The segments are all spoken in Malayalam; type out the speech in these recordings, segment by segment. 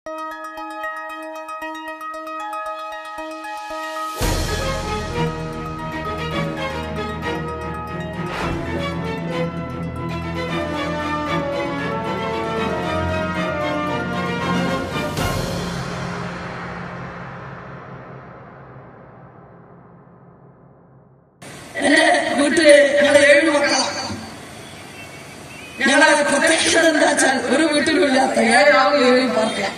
എന്റെ വീട്ടില് ഞങ്ങൾ ഏഴ് മക്കളാണ് ഞങ്ങളെ പ്രത്യക്ഷത എന്താ വെച്ചാൽ ഒരു വീട്ടിലും ഇല്ലാത്ത ഏഴാവും ഏഴ് പാർട്ടിയാണ്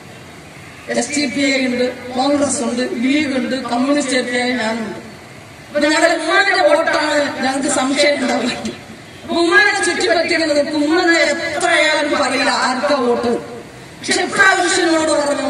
എസ് ടി പി ഐ ഉണ്ട് കോൺഗ്രസ് ഉണ്ട് ലീഗ് ഉണ്ട് കമ്മ്യൂണിസ്റ്റ് പാർട്ടിയായ ഞാനുണ്ട് അപ്പൊ ഞങ്ങളുടെ ഉമ്മാന്റെ വോട്ടാണ് ഞങ്ങൾക്ക് സംശയം ഉണ്ടാവില്ല അപ്പൊ ഉമ്മാനെ ചുറ്റിപ്പറ്റിക്കുന്നത് ഉമ്മനെ എത്രയായാലും പറയില്ല ആർക്കാ വോട്ട് പക്ഷെ ഇപ്രാവശ്യനോട് പറഞ്ഞു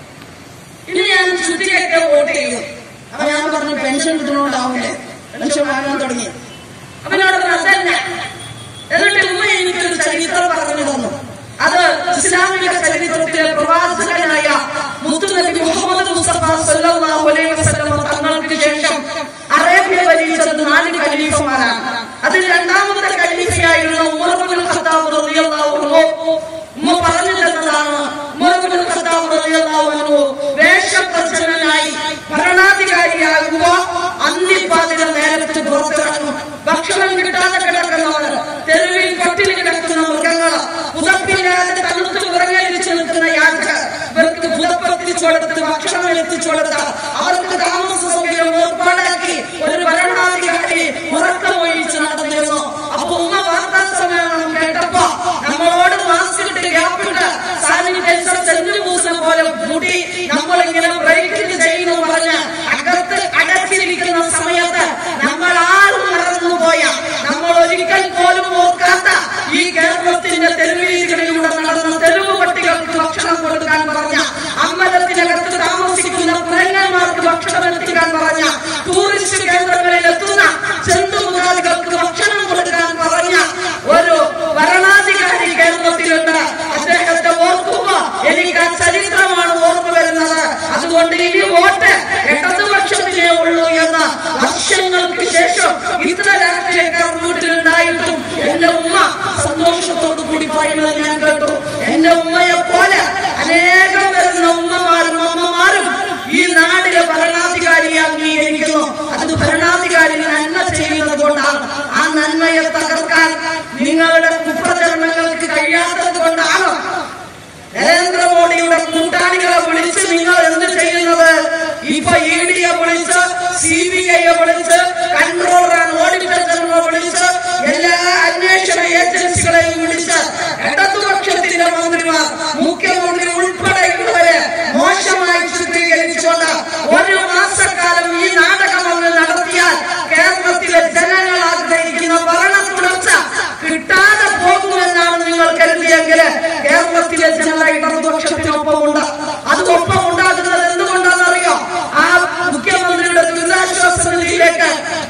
ഇനി ഞാൻ ചുറ്റിയൊക്കെ വോട്ട് ചെയ്യും അപ്പൊ ഞാൻ പറഞ്ഞു പെൻഷൻ കിട്ടണോണ്ടാവില്ലേ പെൻഷൻ വാങ്ങാൻ തുടങ്ങി അപ്പൊ എന്നോട് പറഞ്ഞു അതല്ല എന്നിട്ട് ഉമ്മ എനിക്കൊരു ചരിത്രം പറഞ്ഞു തന്നു അത് ഇസ്ലാമിക ചരിത്രത്തിലെ പ്രവാചകനായ മുത്തുനബി മുഹമ്മദ് മുസ്തഫ സല്ലല്ലാഹു അലൈഹി വസല്ലം തങ്ങൾക്ക് ശേഷം അറേബ്യ ഭരിച്ചത് നാല് ഖലീഫമാരാണ് അതിൽ രണ്ടാമത്തെ ഖലീഫയായിരുന്ന ഉമർ ഇബ്നുൽ ഖത്താബ് റളിയല്ലാഹു അൻഹു ഉമ്മ പറഞ്ഞു തന്നതാണ് ഉമർ ഇബ്നുൽ ഖത്താബ് റളിയല്ലാഹു അൻഹു വേഷപ്രച്ഛന്നനായി ഭരണാധികാരിയാകുക അന്തിപ്പാതിര നേരത്ത് പുറത്തിറങ്ങും ഭക്ഷണം കിട്ടാതെ കിടക്കുന്നവർ തെരുവിൽ പട്ടിണി കിടക്കുന്ന മൃഗങ്ങള് പുതപ്പില്ലാതെ തണുത്ത് വിറങ്ങലിച്ച് നിൽക്കുന്ന യാത്രക്കാർ ഇവർക്ക് പുതപ്പെത്തിച്ചു കൊടുത്ത് ഭക്ഷണം എത്തിച്ചു കൊടുത്ത് അവർക്ക് താമസ സൗകര്യം ഏർപ്പാടാക്കി ഒരു ഭരണാധികാരി ഉറക്കമൊഴിച്ച് നടന്നിരുന്നു അപ്പൊ ഉമ്മ വാർത്താ സമ്മേളനം കേട്ടപ്പോ നമ്മളോട് മാസ്ക് ഇട്ട് ഗ്യാപ്പിട്ട് സാനിറ്റൈസർ സെന്റ് പൂസിനെ പോലെ കൂട്ടി നമ്മളിങ്ങനെ ബ്രേക്കിംഗ് ചെയ്യുന്നു പറഞ്ഞ് അകത്ത് അടച്ചിരിക്കുന്ന സമയത്ത് നമ്മൾ ആരും മറന്നുപോയ നമ്മൾ ഒരിക്കൽ പോലും ഓർക്കാത്ത ഈ കേരളത്തിന്റെ തെരുവീതികളിലൂടെ നടന്ന തെരുവ് പട്ടികൾക്ക് ഭക്ഷണം കൊടുക്കാൻ പറഞ്ഞ അമ്പലത്തിനകത്ത് താമസിക്കുന്ന കുരങ്ങന്മാർക്ക് ഭക്ഷണം എത്തിക്കാൻ പറഞ്ഞ ടൂറിസ്റ്റ് കേന്ദ്രങ്ങളിൽ എത്തുന്ന ചെന്തുമുതാദികൾക്ക് ഭക്ഷണം കൊടുക്കാൻ പറഞ്ഞ ഒരു ഭരണാധികാരി കേരളത്തിലുണ്ട് അദ്ദേഹത്തെ ഓർക്കുമ്പോ എനിക്ക് ആ ചരിത്രമാണ് ഓർമ്മ വരുന്നത് അതുകൊണ്ട് ഇനി വോട്ട് ഇടതുപക്ഷത്തിലേ ഉള്ളൂ എന്ന് വർഷങ്ങൾക്ക് ശേഷം ഇത്ര രാഷ്ട്രീയക്കാർ വീട്ടിലുണ്ടായിട്ടും എന്റെ ഉമ്മ സന്തോഷത്തോടു കൂടി പറയുന്നത് ഞാൻ കേട്ടു എന്റെ ഉമ്മയെ പോലെ അനേകം വരുന്ന ഉമ്മമാരും അമ്മമാരും ഈ നാടിലെ ഭരണാധികാരിയെ അംഗീകരിക്കുന്നു അത് ഭരണാധികാരി നന്മ ചെയ്യുന്നത് കൊണ്ടാണ് ആ നന്മയെ തകർക്കാൻ നിങ്ങളുടെ കുപ്രചരണങ്ങൾക്ക് കഴിയാത്തത് കൊണ്ടാണ് നരേന്ദ്രമോദിയുടെ കൂട്ടാളികളെ വിളിച്ച് നിങ്ങൾ എന്ത് ചെയ്യുന്നത് ഇപ്പൊ ഇ ഡിയെ വിളിച്ച് സി ബി ഐയെ വിളിച്ച് കൺട്രോളർ ആൻഡ് ഓഡിറ്റർ ജനറൽ വിളിച്ച് എല്ലാ അന്വേഷണ ഏജൻസികളെയും വിളിച്ച് ഇടതുപക്ഷത്തിന്റെ മന്ത്രിമാർ മുഖ്യമന്ത്രി ഉൾപ്പെടെയുള്ളവരെ മോശമായി ചിത്രീകരിച്ചുകൊണ്ട് ഒരു മാസക്കാലം ഈ നാടകം അങ്ങ് നടത്തിയാൽ കേരളത്തിലെ ജനങ്ങൾ ആഗ്രഹിക്കുന്ന ഭരണ തുടർച്ച കിട്ടാതെ പോകുമെന്നാണ് നിങ്ങൾ കരുതിയെങ്കിൽ കേരളത്തിലെ ജനത ഇടതുപക്ഷത്തിനൊപ്പമുണ്ട് അത് ഒപ്പം ഉണ്ടാകുന്നത് എന്തുകൊണ്ടാണെന്നറിയോ ആ മുഖ്യമന്ത്രിയുടെ ദുരിതാശ്വാസ നിധിയിലേക്ക്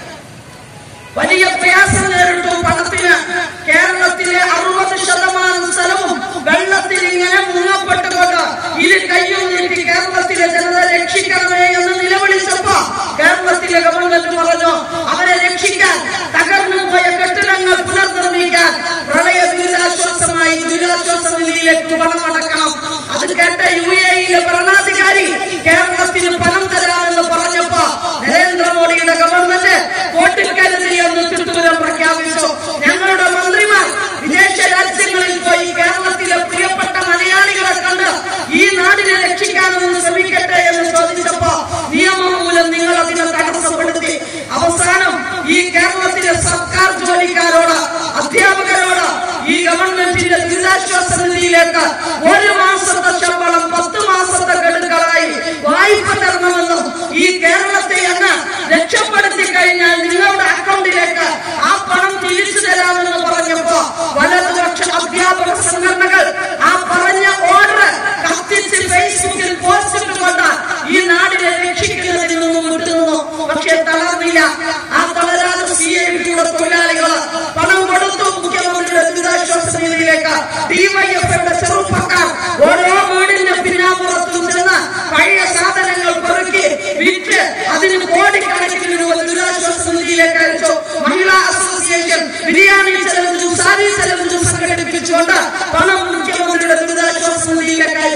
വലിയ പ്രയാസം നേരിട്ടു പണത്തിന് കേരളത്തിലെ അറുപത് ശതമാനം സ്ഥലവും വെള്ളത്തിൽ ഇങ്ങനെ മുങ്ങപ്പെട്ടുകൊണ്ട് ഇരു കയ്യും നീട്ടി കേരളത്തിലെ ജനത രക്ഷിക്കണമേ എന്ന് നിലവിളിച്ചപ്പോ കേരളത്തിലെ ഗവൺമെന്റ് പറഞ്ഞു അവരെ രക്ഷിക്കാൻ തകർന്നു പോയ കെട്ടിടങ്ങൾ പുനർനിർമ്മിക്കാൻ പ്രളയ ദുരിതാശ്വാസമായി ദുരിതാശ്വാസ നിധിയിലേക്ക് പണം അടക്കണം അത് കേട്ട യു എയിലെ ഭരണാധികാരി കേരളത്തിന് പണം തരാമെന്ന് പറഞ്ഞപ്പോ നരേന്ദ്രമോദിയുടെ ഗവൺമെന്റ് വോട്ടിൽ കരുതി എന്ന് തിരുത്തൂരം പ്രഖ്യാപിച്ചു ഞങ്ങളുടെ മന്ത്രിമാർ വിദേശ രാജ്യങ്ങളിൽ പോയി കേരളത്തിലെ പ്രിയപ്പെട്ട മലയാളികളെ കണ്ട് ഈ നാടിനെ രക്ഷിക്കാമെന്ന് ശ്രമിക്കട്ടെ എന്ന് ചോദിച്ചപ്പോ നിയമം മൂലം നിങ്ങൾ അതിനെ തടസ്സപ്പെടുത്തി അവസാനം ഈ കേരളത്തിലെ സർക്കാർ ജോലിക്കാരോട് അധ്യാപകരോട് ഈ ഗവൺമെന്റിന്റെ ദുരിതാശ്വാസ നിധിയിലേക്ക് ഒരു മാസത്തെ ശമ്പളം പത്ത് മാസത്തെ ഗഡുക്കളായി വായ്പ തരണമെന്നും ഈ കേരളത്തെ അങ്ങ് രക്ഷപ്പെടുത്തി കഴിഞ്ഞാൽ നിങ്ങളുടെ അക്കൗണ്ടിലേക്ക് ആ പണം തിരിച്ചു തരാമെന്ന് പറഞ്ഞപ്പോ വലതുപക്ഷ അധ്യാപക സംഘടനകൾ ആ പറഞ്ഞ ഓർഡർ കത്തിച്ച് ഫേസ്ബുക്കിൽ പോസ്റ്റ് ഇട്ടുകൊണ്ട് ഈ നാടിനെ രക്ഷിക്കുന്നതിൽ നിന്നും വിട്ടുനിന്നു പക്ഷെ തളർന്നില്ല ആ തളരാതെ സി ഐ ടിയുടെ തൊഴിലാളികൾ പണം കൊടുത്തു മുഖ്യമന്ത്രിയുടെ ദുരിതാശ്വാസ നിധിയിലേക്ക് ഡിവൈഎഫ്ഐയുടെ ചെറുപ്പക്കാർ ഓരോ വീടിന്റെ പിന്നാമ്പുറത്തും ചെന്ന് പഴയ സാധനങ്ങൾ പെറുക്കി വിറ്റ് അതിന് കോടിക്കണക്കിന് രൂപ ദുരിതാശ്വാസ നിധിയിലേക്ക് അയച്ചു മഹിളാ അസോസിയേഷൻ ബിരിയാണി ചലഞ്ചും സാരി ചലഞ്ചും സംഘടിപ്പിച്ചുകൊണ്ട് പണം മുഖ്യമന്ത്രിയുടെ ദുരിതാശ്വാസ നിധിയിലേക്ക് അയച്ചു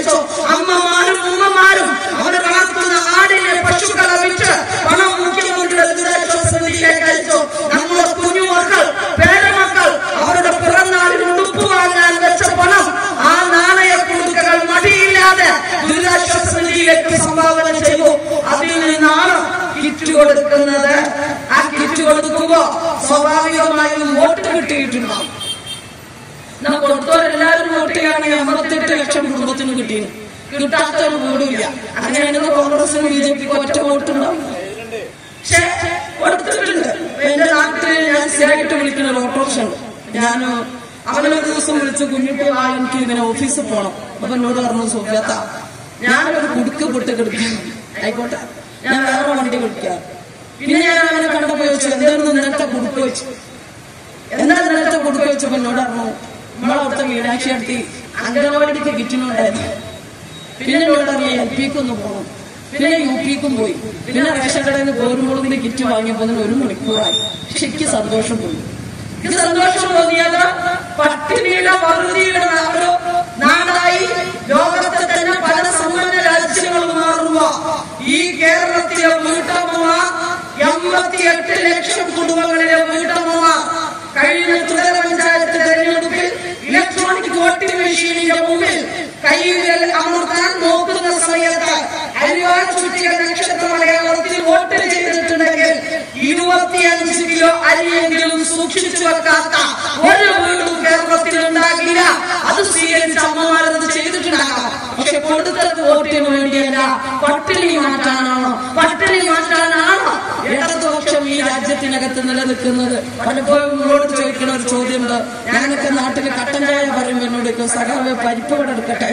ചോദിച്ചോ അമ്മമാരും ഉമ്മമാരും അവർ വളർത്തുന്ന ആടിനെ പശുക്കളെ വിറ്റ് പണം മുഖ്യമന്ത്രിയുടെ ദുരിതാശ്വാസ നിധിയിലേക്ക് അയച്ചോ നമ്മുടെ കുഞ്ഞുമക്കൾ പേരമക്കൾ അവരുടെ പിറന്നാളിന് ഉടുപ്പ് വാങ്ങാൻ വെച്ച പണം ആ നാണയ കുടുക്കകൾ മടിയില്ലാതെ ദുരിതാശ്വാസ നിധിയിലേക്ക് സംഭാവന ചെയ്തു അതിൽ നിന്നാണ് കിറ്റ് കൊടുക്കുന്നത് ആ കിറ്റ് കൊടുക്കുമ്പോ സ്വാഭാവികമായും വോട്ട് കിട്ടിയിട്ടുണ്ടാവും നാം കൊടുത്തവരെല്ലാവരും വോട്ട് ചെയ്യുകയാണെങ്കിൽ അമ്പത്തെട്ട് ലക്ഷം കുടുംബത്തിന് കിട്ടിയത് കിട്ടാത്തൊരു വീടില്ല അങ്ങനെയാണെങ്കിൽ കോൺഗ്രസിനും ബി ജെ പിക്ക് ഒറ്റ വോട്ടുണ്ടാവും പക്ഷേ കൊടുത്തിട്ടുണ്ട് എന്റെ നാട്ടിൽ ഞാൻ സ്ഥിരമായിട്ട് വിളിക്കുന്ന ഒരു ഓട്ടോറിക്ഷ ഉണ്ട് ഞാൻ അവനൊരു ദിവസം വിളിച്ച് കുഞ്ഞിട്ട് ആ എനിക്ക് ഇങ്ങനെ ഓഫീസിൽ പോകണം അപ്പൊ എന്നോട് പറഞ്ഞു സോഫിയാത്ത ഞാനൊരു കുടുക്ക് പൊട്ട് കിടക്കുന്നു ആയിക്കോട്ടെ ഞാൻ വേറെ വണ്ടി വിളിക്കാം പിന്നെ ഞാൻ അവനെ കണ്ടപ്പോ ചോദിച്ചു എന്തായിരുന്നു നേരത്തെ കുടുക്ക് വെച്ചു എന്താ നേരത്തെ കൊടുക്ക വെച്ചപ്പോ എന്നോട് പറഞ്ഞു നമ്മളവിടുത്തെ മീനാക്ഷി അടുത്ത് അംഗനവാടിക്ക് കിറ്റുന്നുണ്ടായിരുന്നു പിന്നെ എന്നോട് അറിയാം എൽ പിക്ക് ഒന്ന് പോകണം പിന്നെ യു പിക്കും പോയി പിന്നെ റേഷൻ കടയിൽ നിന്ന് പോരുമ്പോഴതിന് കിറ്റ് വാങ്ങിയപ്പോ അതിന് ഒരു മണിക്കൂറായി പക്ഷെ എനിക്ക് സന്തോഷം തോന്നി എനിക്ക് സന്തോഷം തോന്നിയത് പട്ടിണിയുടെ വറുതിയുടെ നാടോ നാടായി ലോകത്തെ തന്നെ പല സമ്പന്ന രാജ്യങ്ങളും മാറുമ്പോ ഈ കേരളത്തിലെ വീട്ടമ്മമാർ എൺപത്തിയെട്ട് ലക്ഷം കുടുംബങ്ങളിലെ വീട്ടമ്മമാർ കഴിഞ്ഞ ത്രിതല പഞ്ചായത്ത് തെരഞ്ഞെടുപ്പിൽ ഇലക്ട്രോണിക് വോട്ടിംഗ് മെഷീനിന്റെ മുമ്പിൽ കൈകൾ അമർത്താൻ നോക്കുന്ന സമയത്ത് അരിവാൾ ചുറ്റിയ നക്ഷത്ര മലയാളത്തിൽ വോട്ട് ചെയ്തിട്ടുണ്ടെങ്കിൽ ഇരുപത്തിയഞ്ച് കിലോ അരിയെങ്കിലും സൂക്ഷിച്ചു വെക്കാത്ത ഒരു വീടും കേരളത്തിൽ ഉണ്ടാകില്ല അത് സ്വീകരിച്ച അമ്മമാരത് ചെയ്തിട്ടുണ്ടാകാം പക്ഷെ കൊടുത്തത് വോട്ടിന് വേണ്ടിയല്ല പട്ടിണി മാറ്റാനാണോ പട്ടിണി മാറ്റാനാണോ ഇടതുപക്ഷം ഈ രാജ്യത്തിനകത്ത് നിലനിൽക്കുന്നത് പലപ്പോഴും നിങ്ങളോട് ചോദിക്കുന്ന ഒരു ചോദ്യമുണ്ട് ഞാനൊക്കെ നാട്ടിൽ കട്ടൻ ചായ പറയുമ്പോൾ എന്നോട് ചോദിക്കും, സഖാവെ പരിപ്പ് ഇവിടെ എടുക്കട്ടെ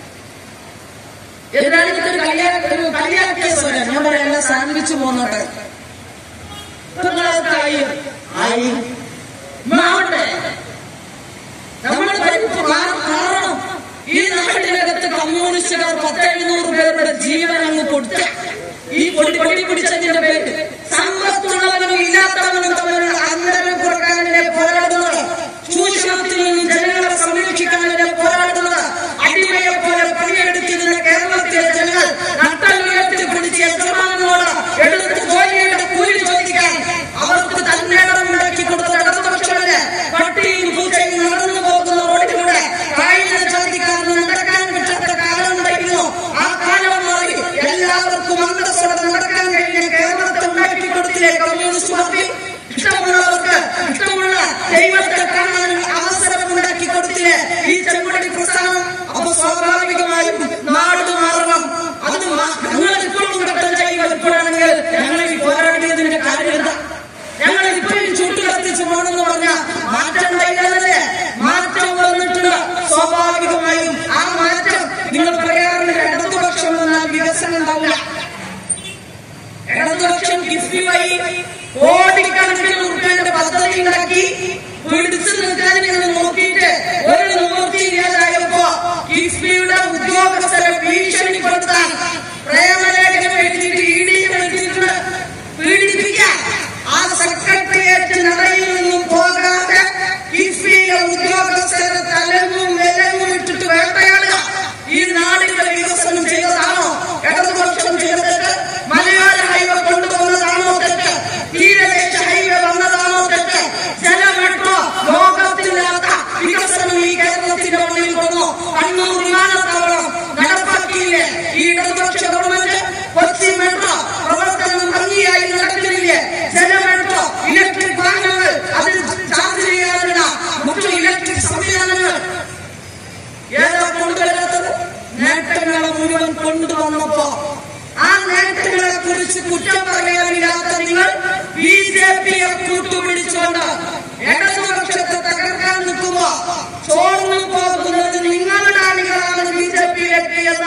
എന്താണ് എനിക്കൊരു കളിയാ ഒരു കളിയാക്കിയ സ്വരം ഞാൻ പറയാം എല്ലാം സാൻഡ്വിച്ച് പോന്നോട്ടെ ഇപ്പൊ നിങ്ങളൊക്കെ ആയി ആയി മാവട്ടെ നമ്മൾ പരിപ്പ് മാ- മാറണം ഈ നാട്ടിനകത്ത് കമ്മ്യൂണിസ്റ്റുകാർ പത്തെഴുന്നൂറ് പേരുടെ ജീവൻ അങ്ങ് കൊടുത്ത ഈ പൊടി പൊടി പിടിച്ചതിന്റെ പേര് സമ്പത്തുള്ളവനും ഇല്ലാത്തവനും തമ്മിലുള്ള അന്തരം കുറക്കാനിടെ പോരാടുന്നത് ചൂഷണത്തിൽ നിന്നും ജനങ്ങളെ സംരക്ഷിക്കാനിടെ പോരാടുന്നത് അടിമയെ പോലെ പണിയെടുത്തിരുന്ന കേരളത്തിലെ ജനങ്ങൾ നട്ടലുയർത്തി പിടിച്ച് യജമാനോട് എടുത്ത് ജോലിയുടെ കൂലി ചോദിക്കാൻ അവർക്ക് തന്നെ ഉണ്ടാക്കി കൊടുത്ത ഇടതുപക്ഷത്തിന് പട്ടിയും പൂച്ചയും നടന്നു പോകുന്ന റോഡിലൂടെ കായിക ജാതിക്കാരന് നടക്കാൻ പറ്റാത്ത കാലം ഉണ്ടായിരുന്നു ആ കാലം മാറി എല്ലാവർക്കും അന്തസ്സോടെ നടക്കാൻ കഴിഞ്ഞ കേരളത്തെ ഉണ്ടാക്കി കൊടുത്തില്ലേ കമ്മ്യൂണിസ്റ്റ് പാർട്ടി ഇഷ്ടമുള്ളവർക്ക് ഇഷ്ടമുള്ള ദൈവത്തെ കാണാൻ അവസരം ഉണ്ടാക്കി കൊടുത്തില്ലേ ഈ ചെമ്പടി പ്രസ്ഥാനം അപ്പൊ സ്വാഭാവികമായും നാട് മാറണം അത് മാ- ഞങ്ങൾ ഇപ്പോഴും കട്ടൻ ചായ വരുമ്പോഴാണെങ്കിൽ ഞങ്ങൾ ഈ പോരാടിയതിന്റെ കാര്യം എന്താ ഞങ്ങൾ ഇപ്പോഴും ചൂട്ട് കത്തിച്ച് പോകണമെന്ന് പറഞ്ഞ മാറ്റം ഉണ്ടായില്ലേ മാറ്റം വന്നിട്ടുണ്ട് സ്വാഭാവികമായും ആ മാറ്റം നിങ്ങൾ പറയാറുണ്ട് ഇടതുപക്ഷം വന്നാൽ വികസനം ഉണ്ടാവില്ല ഇടതുപക്ഷം കിഫ്ബി വഴി കോടിക്കണക്കിന് ഉറുപ്പിന്റെ പദ്ധതി ഉണ്ടാക്കി പിടിച്ചു നിൽക്കാൻ നിങ്ങൾ നോക്കിയിട്ട് ഒരു നിവൃത്തി ഇല്ലാതായപ്പോ കിഫ്ബിയുടെ ഉദ്യോഗസ്ഥരെ ഭീഷണിപ്പെടുത്താൻ പ്രേമലേഖനം എഴുതിയിട്ട് ഇ ഡിയും എഴുതിയിട്ടുണ്ട് പീഡിപ്പിക്കാൻ ആ സെക്രട്ടേറിയറ്റ് നടയിൽ നിന്നും പോകാതെ കിഫ്ബിയിലെ ഉദ്യോഗസ്ഥരെ തലങ്ങും വിലങ്ങും ഇട്ടിട്ട് വേട്ടയാടുക ഈ നാടിന്റെ വികസനം ചെയ്തതാണോ ഇടതുപക്ഷം ചെയ്തത് മലയോര ഹൈവേ കൊണ്ടുവന്നതാണോ തെറ്റ് തീരദേശ ഹൈവേ വന്നതാണോ തെറ്റ് ജല മെട്രോ ലോകത്തില്ലാത്ത വികസനം ഈ കേരളത്തിന്റെ മണ്ണിൽ വന്നു കണ്ണൂർ വിമാനത്താവളം നടപ്പാക്കിയില്ലേ ഈ ഇടതുപക്ഷ ഗവൺമെന്റ് കൊച്ചി മെട്രോ പ്രവർത്തനം ഭംഗിയായി നടക്കുന്നില്ലേ ജല മെട്രോ ഇലക്ട്രിക് വാഹനങ്ങൾ അതിൽ ചാർജ് ചെയ്യാനുള്ള മറ്റു ഇലക്ട്രിക് സംവിധാനങ്ങൾ ഏതാ കൊണ്ടുവരാത്തത് നേട്ടങ്ങളെ മുഴുവൻ കൊണ്ടുവന്നപ്പോ ആ നേട്ടങ്ങളെ കുറിച്ച് കുറ്റം പറയാനില്ലാത്ത നിങ്ങൾ ബി ജെ പിയെ കൂട്ടുപിടിച്ചുകൊണ്ട് ഇടതുപക്ഷത്തെ തകർക്കാൻ നിൽക്കുമ്പോ ചോർന്നു പോകുന്നത് നിങ്ങളുടെ അണികളാണ് ബി ജെ പിയിലേക്ക് എന്ന്